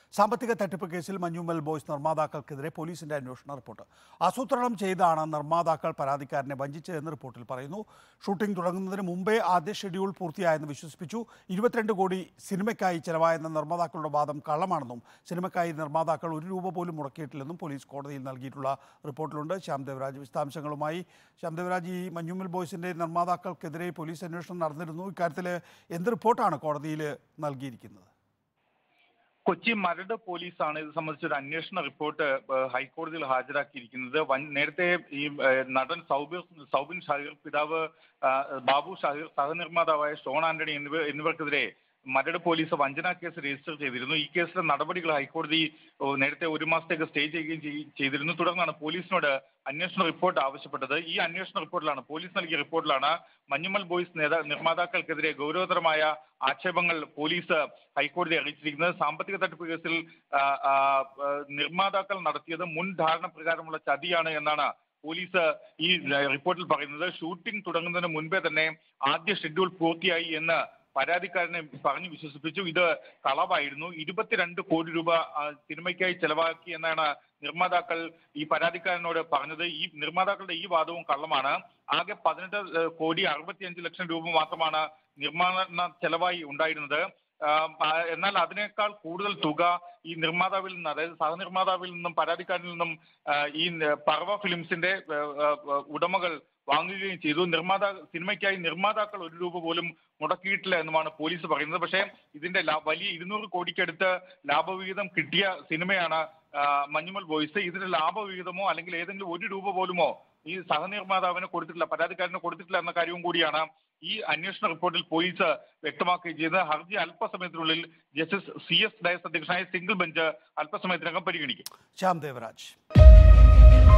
സാമ്പത്തിക തട്ടിപ്പ് കേസിൽ മഞ്ഞുമ്മൽ ബോയ്സ് നിർമ്മാതാക്കൾക്കെതിരെ പോലീസിന്റെ അന്വേഷണ റിപ്പോർട്ട് ആസൂത്രണം ചെയ്താണ് നിർമ്മാതാക്കൾ പരാതിക്കാരനെ വഞ്ചിച്ചതെന്ന് റിപ്പോർട്ടിൽ പറയുന്നു ഷൂട്ടിംഗ് തുടങ്ങുന്നതിന് മുമ്പേ ആദ്യ ഷെഡ്യൂൾ പൂർത്തിയായെന്ന് വിശ്വസിപ്പിച്ചു ഇരുപത്തിരണ്ട് കോടി സിനിമയ്ക്കായി ചെലവായെന്ന നിർമ്മാതാക്കളുടെ വാദം കള്ളമാണെന്നും സിനിമയ്ക്കായി നിർമ്മാതാക്കൾ ഒരു രൂപ പോലും മുടക്കിയിട്ടില്ലെന്നും പോലീസ് കോടതിയിൽ നൽകിയിട്ടുള്ള റിപ്പോർട്ടിലുണ്ട് ശ്യാം ദേവരാജ് വിശദാംശങ്ങളുമായി ശ്യാം ദേവരാജ് ഈ മഞ്ഞുമ്മൽ ബോയ്സിന്റെ നിർമ്മാതാക്കൾക്കെതിരെ പോലീസ് അന്വേഷണം നടന്നിരുന്നു ഇക്കാര്യത്തിൽ എന്ത് റിപ്പോർട്ടാണ് കോടതിയിൽ നൽകിയിരിക്കുന്നത് കൊച്ചി മരട് പോലീസാണ് ഇത് സംബന്ധിച്ച ഒരു അന്വേഷണ റിപ്പോർട്ട് ഏഹ്, ഹൈക്കോടതിയിൽ ഹാജരാക്കിയിരിക്കുന്നത് വൻ- നേരത്തെ ഈ ഏഹ്, നടൻ സൗബിർ സൗബിൻ ഷാഹിർ പിതാവ് ആ, ബാബു ഷാഹിർ സഹനിർമ്മാതാവായ ഷോൺ ആന്റണി എന്നിവ എന്നിവർക്കെതിരെ മരട് പോലീസ് വഞ്ചനാ കേസ് രജിസ്റ്റർ ചെയ്തിരുന്നു ഈ കേസിലെ നടപടികൾ ഹൈക്കോടതി ഓ, നേരത്തെ ഒരു മാസത്തേക്ക് സ്റ്റേ ചെയ്യുകയും ചെയ്- ചെയ്തിരുന്നു തുടർന്നാണ് പോലീസിനോട് അന്വേഷണ റിപ്പോർട്ട് ആവശ്യപ്പെട്ടത് ഈ അന്വേഷണ റിപ്പോർട്ടിലാണ് പോലീസ് നൽകിയ റിപ്പോർട്ടിലാണ് മഞ്ഞുമൽ ബോയ്സ് നേതാ നിർമ്മാതാക്കൾക്കെതിരെ ഗൗരവതരമായ ആക്ഷേപങ്ങൾ പോലീസ് ഹൈക്കോടതി അറിയിച്ചിരിക്കുന്നത് സാമ്പത്തിക തട്ടിപ്പ് കേസിൽ ആ, ആ, ആ, നിർമ്മാതാക്കൾ നടത്തിയത് മുൻ ധാരണ പ്രകാരമുള്ള ചതിയാണ് എന്നാണ് പോലീസ് ഈ റിപ്പോർട്ടിൽ പറയുന്നത് ഷൂട്ടിംഗ് തുടങ്ങുന്നതിന് മുൻപേ തന്നെ ആദ്യ ഷെഡ്യൂൾ പൂർത്തിയായി എന്ന് പരാതിക്കാരനെ പറഞ്ഞു വിശ്വസിപ്പിച്ചു ഇത് കളവായിരുന്നു ഇരുപത്തിരണ്ട് കോടി രൂപ ആ, സിനിമയ്ക്കായി ചെലവാക്കി എന്നാണ് നിർമ്മാതാക്കൾ ഈ പരാതിക്കാരനോട് പറഞ്ഞത് ഈ നിർമ്മാതാക്കളുടെ ഈ വാദവും കള്ളമാണ് ആകെ പതിനെട്ട് ഏഹ്, കോടി അറുപത്തിയഞ്ച് ലക്ഷം രൂപ മാത്രമാണ് നിർമ്മാണ ചെലവായി ഉണ്ടായിരുന്നത് ആ, ആ, എന്നാൽ അതിനേക്കാൾ കൂടുതൽ തുക ഈ നിർമ്മാതാവിൽ നിന്ന് അതായത് സഹനിർമ്മാതാവിൽ നിന്നും പരാതിക്കാരിൽ നിന്നും ആ, ഈ ന- പറവ ഫിലിംസിന്റെ ആ, ആ, ഉടമകൾ വാങ്ങുകയും ചെയ്തു നിർമ്മാതാ സിനിമയ്ക്കായി നിർമ്മാതാക്കൾ ഒരു രൂപ പോലും മുടക്കിയിട്ടില്ല എന്നുമാണ് പോലീസ് പറയുന്നത് പക്ഷേ ഇതിന്റെ ലാ- വലിയ ഇരുന്നൂറ് കോടിക്കടുത്ത് ലാഭവിഹിതം കിട്ടിയ സിനിമയാണ് ആ, മഞ്ഞുമൽ ബോയ്സ് ഇതിന്റെ ലാഭവിഹിതമോ അല്ലെങ്കിൽ ഏതെങ്കിലും ഒരു രൂപ പോലുമോ ഈ സഹനിർമ്മാതാവിന് കൊടുത്തിട്ടില്ല പരാതിക്കാരന് കൊടുത്തിട്ടില്ല എന്ന കാര്യവും കൂടിയാണ് ഈ അന്വേഷണ റിപ്പോർട്ടിൽ പോലീസ് വ്യക്തമാക്കുകയും ചെയ്തത് ഹർജി അല്പസമയത്തിനുള്ളിൽ ജസ്റ്റിസ് സി എസ് ഡയസ് അധ്യക്ഷനായ സിംഗിൾ ബെഞ്ച് അല്പസമയത്തിനകം പരിഗണിക്കും ശ്യാം ദേവരാജ്